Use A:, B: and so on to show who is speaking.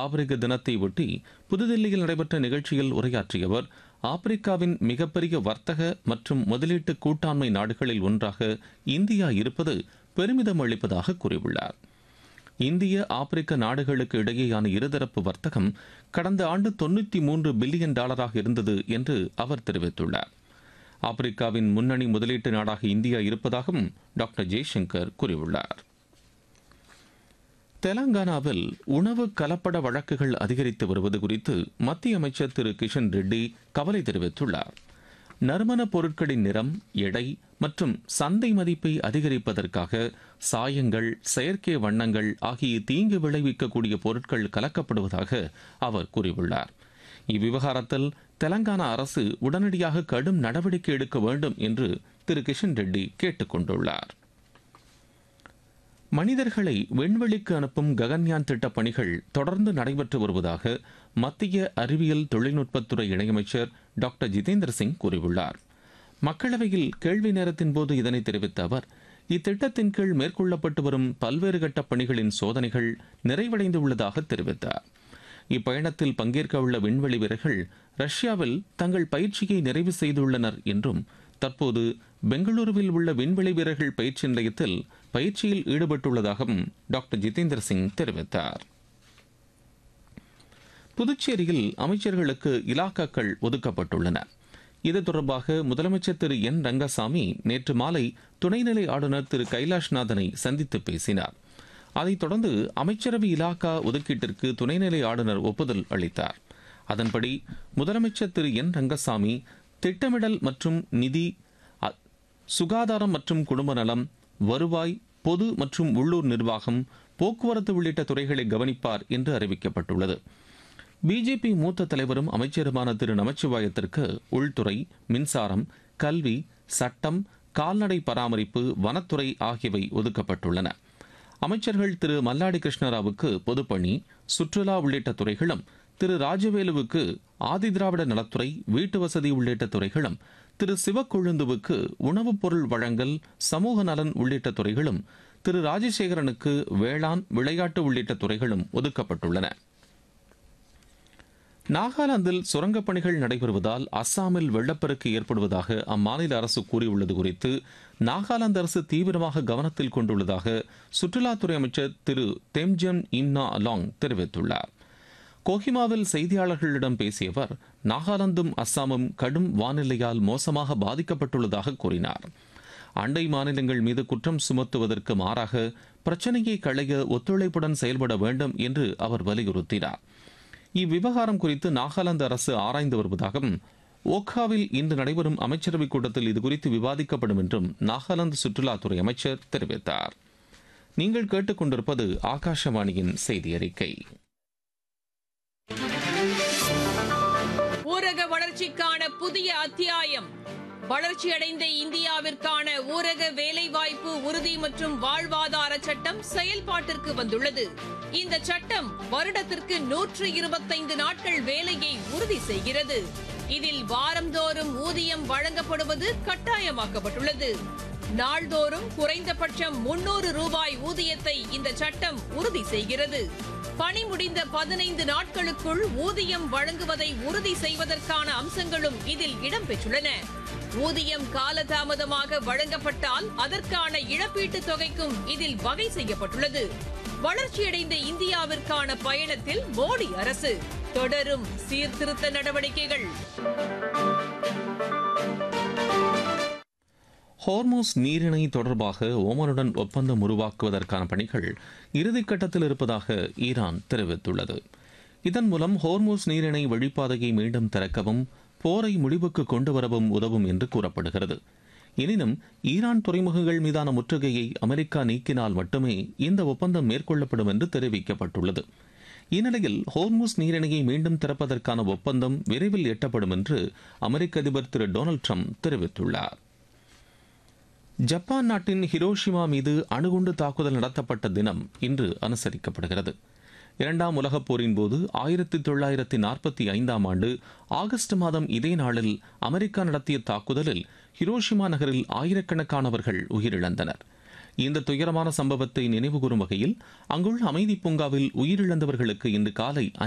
A: ஆப்பிரிக்க தினத்தை ஒட்டி புதுதில்லியில் நடைபெற்ற நிகழ்ச்சியில் உரையாற்றிய அவர் ஆப்பிரிக்காவின் மிகப்பெரிய வர்த்தக மற்றும் முதலீட்டு கூட்டாண்மை நாடுகளில் ஒன்றாக இந்தியா இருப்பது பெருமிதம் அளிப்பதாக கூறியுள்ளார் இந்திய ஆப்பிரிக்க நாடுகளுக்கு இடையேயான இருதரப்பு வர்த்தகம் கடந்த ஆண்டு தொண்ணூற்றி மூன்று பில்லியன் டாலராக இருந்தது என்று அவர் தெரிவித்துள்ளார் ஆப்பிரிக்காவின் முன்னணி முதலீட்டு நாடாக இந்தியா இருப்பதாகவும் டாக்டர் ஜெய்சங்கர் கூறியுள்ளார் தெலங்கானாவில் உணவு கலப்பட வழக்குகள் அதிகரித்து வருவது குறித்து மத்திய அமைச்சர் திரு கிஷன் ரெட்டி கவலை தெரிவித்துள்ளார் நறுமண பொருட்களின் நிறம் எடை மற்றும் சந்தை மதிப்பை அதிகரிப்பதற்காக சாயங்கள் செயற்கை வண்ணங்கள் ஆகிய தீங்கு விளைவிக்கக்கூடிய பொருட்கள் கலக்கப்படுவதாக அவர் கூறியுள்ளார் இவ்விவகாரத்தில் தெலங்கானா அரசு உடனடியாக கடும் நடவடிக்கை எடுக்க வேண்டும் என்று திரு கிஷன் ரெட்டி கேட்டுக் கொண்டுள்ளார் மனிதர்களை விண்வெளிக்கு அனுப்பும் ககன்யான் திட்ட பணிகள் தொடர்ந்து நடைபெற்று வருவதாக மத்திய அறிவியல் தொழில்நுட்பத்துறை இணையமைச்சர் டாக்டர் ஜிதேந்திர சிங் கூறியுள்ளார் மக்களவையில் கேள்வி நேரத்தின் போது இதனை தெரிவித்த அவர் இத்திட்டத்தின் கீழ் மேற்கொள்ளப்பட்டு வரும் பல்வேறு கட்ட பணிகளின் சோதனைகள் நிறைவடைந்துள்ளதாக தெரிவித்தார் இப்பயணத்தில் பங்கேற்க உள்ள விண்வெளி வீரர்கள் ரஷ்யாவில் தங்கள் பயிற்சியை நிறைவு செய்துள்ளனர் என்றும் தற்போது பெங்களூருவில் உள்ள விண்வெளி வீரர்கள் பயிற்சி நிலையத்தில் பயிற்சியில் ஈடுபட்டுள்ளதாகவும் டாக்டர் ஜிதேந்திர சிங் தெரிவித்தார் புதுச்சேரியில் அமைச்சர்களுக்கு இலாக்காக்கள் ஒதுக்கப்பட்டுள்ளன இது தொடர்பாக முதலமைச்சர் திரு என் ரங்கசாமி நேற்று மாலை துணைநிலை ஆளுநர் திரு கைலாஷ்நாதனை சந்தித்து பேசினார் அதைத் தொடர்ந்து அமைச்சரவை இலாக்கா ஒதுக்கீட்டிற்கு துணைநிலை ஆளுநர் ஒப்புதல் அளித்தார் அதன்படி முதலமைச்சர் திரு என் ரங்கசாமி திட்டமிடல் மற்றும் நிதி சுகாதாரம் மற்றும் குடும்ப நலம் வருவாய் பொது மற்றும் உள்ளூர் நிர்வாகம் போக்குவரத்து உள்ளிட்ட துறைகளை கவனிப்பார் என்று அறிவிக்கப்பட்டுள்ளது பிஜேபி மூத்த தலைவரும் அமைச்சருமான திரு நமச்சிவாயத்திற்கு உள்துறை மின்சாரம் கல்வி சட்டம் கால்நடை பராமரிப்பு வனத்துறை ஆகியவை ஒதுக்கப்பட்டுள்ளன அமைச்சர்கள் திரு மல்லாடி கிருஷ்ணராவுக்கு பொதுப்பணி சுற்றுலா உள்ளிட்ட துறைகளும் திரு ராஜவேலுவுக்கு ஆதிதிராவிட நலத்துறை வீட்டு வசதி உள்ளிட்ட துறைகளும் திரு சிவக்கொழுந்துவுக்கு உணவுப் பொருள் வழங்கல் சமூக நலன் உள்ளிட்ட துறைகளும் திரு ராஜசேகரனுக்கு வேளாண் விளையாட்டு உள்ளிட்ட துறைகளும் ஒதுக்கப்பட்டுள்ளன நாகாலாந்தில் சுரங்கப் பணிகள் நடைபெறுவதால் அஸ்ஸாமில் வெள்ளப்பெருக்கு ஏற்படுவதாக அம்மாநில அரசு கூறியுள்ளது குறித்து நாகாலாந்து அரசு தீவிரமாக கவனத்தில் கொண்டுள்ளதாக சுற்றுலாத்துறை அமைச்சர் திரு தெம்ஜன் இம்னா அலாங் தெரிவித்துள்ளார் கோஹிமாவில் செய்தியாளர்களிடம் பேசிய அவர் நாகாலாந்தும் அஸ்ஸாமும் கடும் வானிலையால் மோசமாக பாதிக்கப்பட்டுள்ளதாக கூறினார் அண்டை மாநிலங்கள் மீது குற்றம் சுமத்துவதற்கு மாறாக பிரச்சனையை களைய ஒத்துழைப்புடன் செயல்பட வேண்டும் என்று அவர் வலியுறுத்தினார் இவ்விவகாரம் குறித்து நாகாலாந்து அரசு ஆராய்ந்து வருவதாகவும் ஓக்காவில் இன்று நடைபெறும் அமைச்சரவைக் கூட்டத்தில் இதுகுறித்து விவாதிக்கப்படும் என்றும் நாகாலாந்து சுற்றுலாத்துறை அமைச்சர் தெரிவித்தார் நீங்கள் கேட்டுக்கொண்டிருப்பது ஆகாஷவாணியின் செய்தி அறிக்கை
B: ஊரக வளர்ச்சிக்கான புதிய அத்தியாயம் வளர்ச்சியடைந்த இந்தியாவிற்கான ஊரக வேலைவாய்ப்பு உறுதி மற்றும் வாழ்வாதார சட்டம் செயல்பாட்டிற்கு வந்துள்ளது இந்த சட்டம் வருடத்திற்கு நூற்று இருபத்தைந்து நாட்கள் வேலையை உறுதி செய்கிறது இதில் வாரந்தோறும் ஊதியம் வழங்கப்படுவது கட்டாயமாக்கப்பட்டுள்ளது நாள்தோறும் குறைந்தபட்சம் முன்னூறு ரூபாய் ஊதியத்தை இந்த சட்டம் உறுதி செய்கிறது பணி முடிந்த பதினைந்து நாட்களுக்குள் ஊதியம் வழங்குவதை உறுதி செய்வதற்கான அம்சங்களும் இதில் இடம்பெற்றுள்ளன ஊதியம் காலதாமதமாக வழங்கப்பட்டால் அதற்கான இழப்பீட்டுத் தொகைக்கும் இதில் வகை செய்யப்பட்டுள்ளது வளர்ச்சியடைந்த இந்தியாவிற்கான பயணத்தில் மோடி அரசு தொடரும் சீர்திருத்த நடவடிக்கைகள்
A: ஹோர்மோஸ் நீரிணை தொடர்பாக ஓமனுடன் ஒப்பந்தம் உருவாக்குவதற்கான பணிகள் இறுதிக்கட்டத்தில் இருப்பதாக ஈரான் தெரிவித்துள்ளது இதன் மூலம் ஹோர்மோஸ் நீரிணை வழிப்பாதையை மீண்டும் திறக்கவும் போரை முடிவுக்கு கொண்டு வரவும் உதவும் என்று கூறப்படுகிறது எனினும் ஈரான் துறைமுகங்கள் மீதான முற்றுகையை அமெரிக்கா நீக்கினால் மட்டுமே இந்த ஒப்பந்தம் மேற்கொள்ளப்படும் என்று தெரிவிக்கப்பட்டுள்ளது இந்நிலையில் ஹோர்முஸ் நீரிணையை மீண்டும் திறப்பதற்கான ஒப்பந்தம் விரைவில் எட்டப்படும் என்று அமெரிக்க அதிபர் திரு டொனால்டு ட்ரம்ப் தெரிவித்துள்ளார் ஜப்பான் நாட்டின் ஹிரோஷிமா மீது அணுகுண்டு தாக்குதல் நடத்தப்பட்ட தினம் இன்று அனுசரிக்கப்படுகிறது இரண்டாம் உலகப் போரின் போது ஆயிரத்தி தொள்ளாயிரத்தி நாற்பத்தி ஐந்தாம் ஆண்டு ஆகஸ்ட் மாதம் இதே நாளில் அமெரிக்கா நடத்திய தாக்குதலில் ஹிரோஷிமா நகரில் ஆயிரக்கணக்கானவர்கள் உயிரிழந்தனர் இந்த துயரமான சம்பவத்தை நினைவுகூரும் வகையில் அங்குள்ள அமைதி பூங்காவில் உயிரிழந்தவர்களுக்கு இன்று காலை